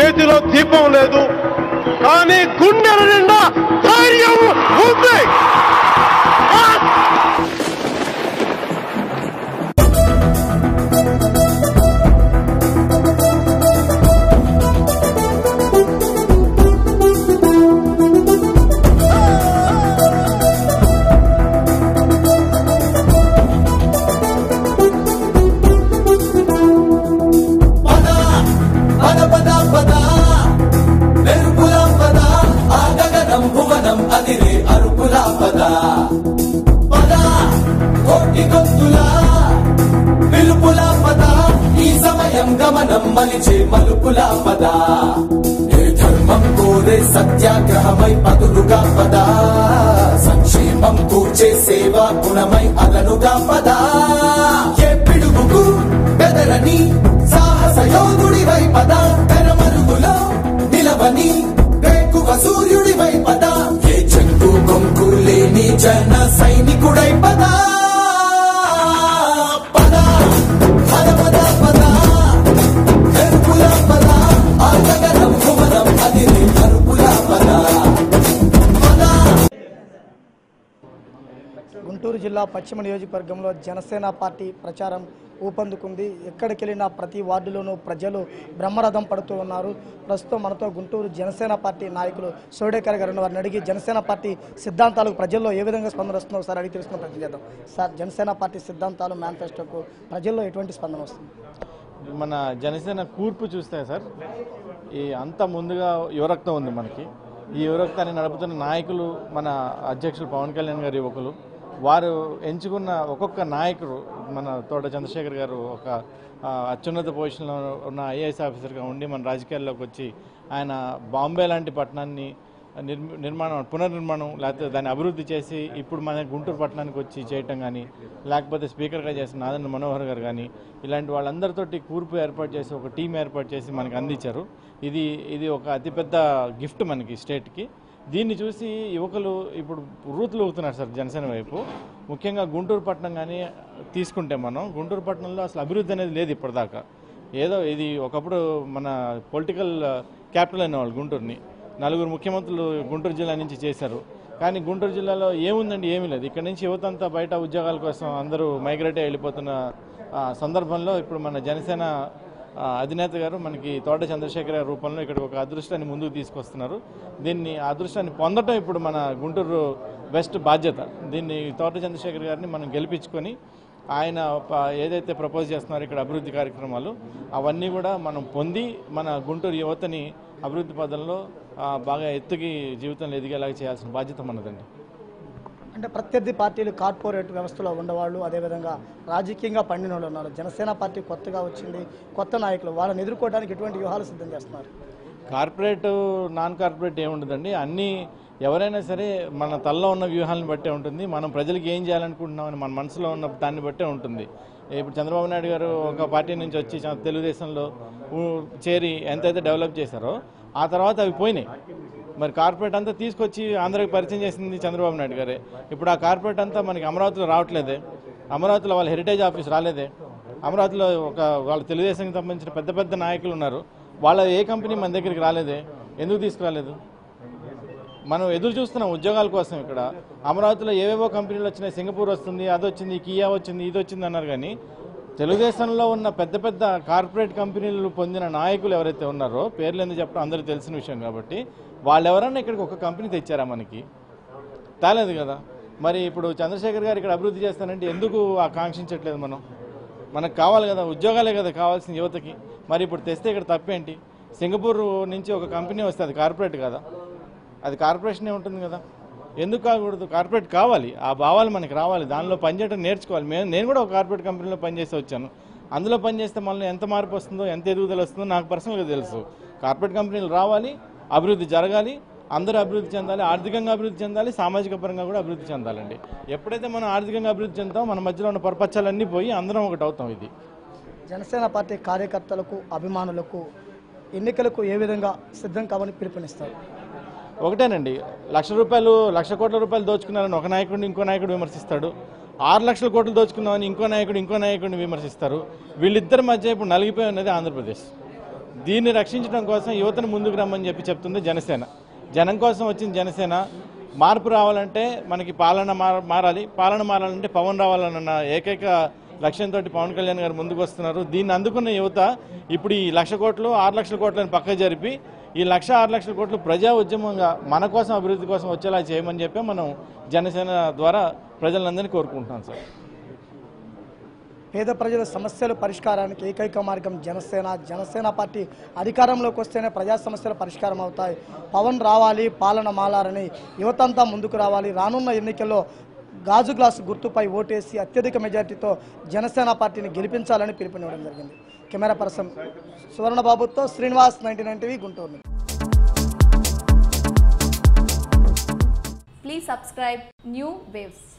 చేతిలో దీపం లేదు కానీ గుండెల నిండా ధైర్యం ఉంది ఆ! పద పద పద పద మెరుపుల పద ఆ గగనం భువనం అదిరే అరుపుల పద పద కోటి గొంతుల పిలుపుల పద ఈ సమయం గమనం మలిచే మలుపుల పద ఏ ధర్మం కోరే సత్యాగ్రహమై పదులుగా పద సంక్షేమం కూర్చే సేవా గుణమై అలనుగా పద ఏ పిడుగుకు బెదరని సాహస యోధుడివై పద పెరమరుగులో నిలవని వేకువ సూర్యుడివై పద ఏ చెంగు కొంకు లేని జన సైనికుడై పద పద పద పద పద మెరుపుల పద ఆ గగనం భువనం అదిరే అరుపుల పద పద గుంటూరు జిల్లా పశ్చిమ నియోజకవర్గంలో జనసేన పార్టీ ప్రచారం ఊపందుకుంది ఎక్కడికి వెళ్ళినా ప్రతి వార్డులోనూ ప్రజలు బ్రహ్మరథం పడుతూ ఉన్నారు ప్రస్తుతం మనతో గుంటూరు జనసేన పార్టీ నాయకులు సోడేకర్ గారు వారిని అడిగి జనసేన పార్టీ సిద్ధాంతాలకు ప్రజల్లో ఏ విధంగా స్పందన వస్తుందో ఒకసారి అడిగి తెలుసుకున్న ప్రయత్నం చేద్దాం సార్ జనసేన పార్టీ సిద్ధాంతాలు మేనిఫెస్టోకు ప్రజల్లో ఎటువంటి స్పందన వస్తుంది మన జనసేన కూర్పు చూస్తే సార్ ఈ అంత ముందుగా యువరక్తం ఉంది మనకి ఈ యువరక్తాన్ని నడుపుతున్న నాయకులు మన అధ్యక్షులు పవన్ కళ్యాణ్ గారి యువకులు వారు ఎంచుకున్న ఒక్కొక్క నాయకుడు మన తోట చంద్రశేఖర్ గారు ఒక ఆ, అత్యున్నత పొజిషన్లో ఉన్న ఐఏఎస్ ఆఫీసర్గా ఉండి మన రాజకీయాల్లోకి వచ్చి ఆయన బాంబే లాంటి పట్టణాన్ని నిర్మి నిర్మాణం పునర్నిర్మాణం లేకపోతే దాన్ని అభివృద్ధి చేసి ఇప్పుడు మన గుంటూరు పట్టణానికి వచ్చి చేయటం కానీ లేకపోతే స్పీకర్గా చేసిన నాదన్న మనోహర్ గారు కానీ ఇలాంటి వాళ్ళందరితోటి కూర్పు ఏర్పాటు చేసి ఒక టీం ఏర్పాటు చేసి మనకి అందించారు ఇది ఇది ఒక అతిపెద్ద గిఫ్ట్ మనకి స్టేట్కి దీన్ని చూసి యువకులు ఇప్పుడు రూతులు ఊగుతున్నారు సార్ జనసేన వైపు ముఖ్యంగా గుంటూరు పట్టణం కానీ తీసుకుంటే మనం గుంటూరు పట్టణంలో అసలు అభివృద్ధి అనేది లేదు ఇప్పటిదాకా ఏదో ఇది ఒకప్పుడు మన పొలిటికల్ క్యాపిటల్ అనేవాళ్ళు గుంటూరుని నలుగురు ముఖ్యమంత్రులు గుంటూరు జిల్లా నుంచి చేశారు కానీ గుంటూరు జిల్లాలో ఏముందండి ఏమీ లేదు ఇక్కడ నుంచి యువత అంతా బయట ఉద్యోగాల కోసం అందరూ మైగ్రేట్ అయి వెళ్ళిపోతున్న ఆ, సందర్భంలో ఇప్పుడు మన జనసేన ఆ, అధినేత గారు మనకి తోట చంద్రశేఖర గారి రూపంలో ఇక్కడ ఒక అదృష్టాన్ని ముందుకు తీసుకొస్తున్నారు దీన్ని ఆ అదృష్టాన్ని పొందటం ఇప్పుడు మన గుంటూరు వెస్ట్ బాధ్యత దీన్ని తోట చంద్రశేఖర్ గారిని మనం గెలిపించుకొని ఆయన ప- ఏదైతే ప్రపోజ్ చేస్తున్నారో ఇక్కడ అభివృద్ధి కార్యక్రమాలు అవన్నీ కూడా మనం పొంది మన గుంటూరు యువతని అభివృద్ధి పదంలో ఆ, బాగా ఎత్తుకి జీవితంలో ఎదిగేలాగా చేయాల్సిన బాధ్యత మనదండి అంటే ప్రత్యర్థి పార్టీలు కార్పొరేట్ వ్యవస్థలో ఉండేవాళ్ళు అదేవిధంగా రాజకీయంగా పండిన వాళ్ళు ఉన్నారు జనసేన పార్టీ కొత్తగా వచ్చింది కొత్త నాయకులు వాళ్ళని ఎదుర్కోవడానికి ఎటువంటి వ్యూహాలు సిద్ధం చేస్తున్నారు కార్పొరేట్ నాన్ కార్పొరేట్ ఏముండదండి అన్నీ ఎవరైనా సరే మన తల్లో ఉన్న వ్యూహాలను బట్టే ఉంటుంది మనం ప్రజలకు ఏం చేయాలనుకుంటున్నామని మన మనసులో ఉన్న దాన్ని బట్టే ఉంటుంది ఇప్పుడు చంద్రబాబు నాయుడు గారు ఒక పార్టీ నుంచి వచ్చి చ- తెలుగుదేశంలో ఊ- చేరి ఎంతైతే డెవలప్ చేశారో ఆ తర్వాత అవి పోయినాయి మరి కార్పొరేట్ అంతా తీసుకొచ్చి ఆంధ్రాకి పరిచయం చేసింది చంద్రబాబు నాయుడు గారే ఇప్పుడు ఆ కార్పొరేట్ అంతా మనకి అమరావతిలో రావట్లేదే అమరావతిలో వాళ్ళ హెరిటేజ్ ఆఫీస్ రాలేదే అమరావతిలో ఒక వాళ్ళ తెలుగుదేశానికి సంబంధించిన పెద్ద పెద్ద నాయకులు ఉన్నారు వాళ్ళ ఏ కంపెనీ మన దగ్గరికి రాలేదే ఎందుకు తీసుకురాలేదు మనం ఎదురు చూస్తున్నాం ఉద్యోగాల కోసం ఇక్కడ అమరావతిలో ఏవేవో కంపెనీలు వచ్చినాయి సింగపూర్ వస్తుంది అది వచ్చింది కియా వచ్చింది ఇది వచ్చింది అన్నారు కానీ తెలుగుదేశంలో ఉన్న పెద్ద పెద్ద కార్పొరేట్ కంపెనీలు పొందిన నాయకులు ఎవరైతే ఉన్నారో పేర్లు ఎందుకు చెప్పడం అందరికీ తెలిసిన విషయం కాబట్టి వాళ్ళు ఎవరన్నా ఇక్కడికి ఒక కంపెనీ తెచ్చారా మనకి తేలేదు కదా మరి ఇప్పుడు చంద్రశేఖర్ గారు ఇక్కడ అభివృద్ధి చేస్తానంటే ఎందుకు ఆకాంక్షించట్లేదు మనం మనకు కావాలి కదా ఉద్యోగాలే కదా కావాల్సిన యువతకి మరి ఇప్పుడు తెస్తే ఇక్కడ తప్పేంటి సింగపూర్ నుంచి ఒక కంపెనీ వస్తే అది కార్పొరేట్ కదా అది కార్పొరేషనే ఉంటుంది కదా ఎందుకు కాకూడదు కార్పొరేట్ కావాలి ఆ భావాలు మనకి రావాలి దానిలో పనిచేయడం నేర్చుకోవాలి మేము నేను కూడా ఒక కార్పొరేట్ కంపెనీలో పనిచేసి వచ్చాను అందులో పనిచేస్తే మనలో ఎంత మార్పు వస్తుందో ఎంత ఎదుగుదల వస్తుందో నాకు పర్సనల్గా తెలుసు కార్పొరేట్ కంపెనీలు రావాలి అభివృద్ధి జరగాలి అందరూ అభివృద్ధి చెందాలి ఆర్థికంగా అభివృద్ధి చెందాలి సామాజిక పరంగా కూడా అభివృద్ధి చెందాలండి ఎప్పుడైతే మనం ఆర్థికంగా అభివృద్ధి చెందుతామో మన మధ్యలో ఉన్న పరపచ్చాలన్నీ పోయి అందరం ఒకటి అవుతాం ఇది జనసేన పార్టీ కార్యకర్తలకు అభిమానులకు ఎన్నికలకు ఏ విధంగా సిద్ధం కావని పిలుపునిస్తారు ఒకటేనండి లక్ష రూపాయలు లక్ష కోట్ల రూపాయలు దోచుకున్నారని ఒక నాయకుడిని ఇంకో నాయకుడు విమర్శిస్తాడు ఆరు లక్షల కోట్లు దోచుకున్నామని ఇంకో నాయకుడు ఇంకో నాయకుడిని విమర్శిస్తారు వీళ్ళిద్దరి మధ్య ఇప్పుడు నలిగిపోయి ఉన్నది ఆంధ్రప్రదేశ్ దీన్ని రక్షించడం కోసం యువతను ముందుకు రమ్మని చెప్పి చెప్తుంది జనసేన జనం కోసం వచ్చింది జనసేన మార్పు రావాలంటే మనకి పాలన మార- మారాలి పాలన మారాలంటే పవన్ రావాలన్న ఏకైక లక్ష్యంతో పవన్ కళ్యాణ్ గారు ముందుకు వస్తున్నారు దీన్ని అందుకున్న యువత ఇప్పుడు ఈ లక్ష కోట్లు ఆరు లక్షల కోట్లను పక్క జరిపి ఈ లక్ష ఆరు లక్షల కోట్లు ప్రజా ఉద్యమంగా మన కోసం అభివృద్ధి కోసం వచ్చేలా చేయమని చెప్పి మనం జనసేన ద్వారా ప్రజలందరినీ కోరుకుంటున్నాం సార్ పేద ప్రజల సమస్యల పరిష్కారానికి ఏకైక మార్గం జనసేన జనసేన పార్టీ అధికారంలోకి వస్తేనే ప్రజా సమస్యల పరిష్కారం అవుతాయి పవన్ రావాలి పాలన మాలారని యువతంతా ముందుకు రావాలి రానున్న ఎన్నికల్లో గాజు గ్లాసు గుర్తుపై ఓటేసి అత్యధిక మెజార్టీతో జనసేన పార్టీని గెలిపించాలని పిలుపునివ్వడం జరిగింది కెమెరా పర్సన్ సువర్ణబాబుతో Srinivas ninety nine TV Guntur Please subscribe New Waves.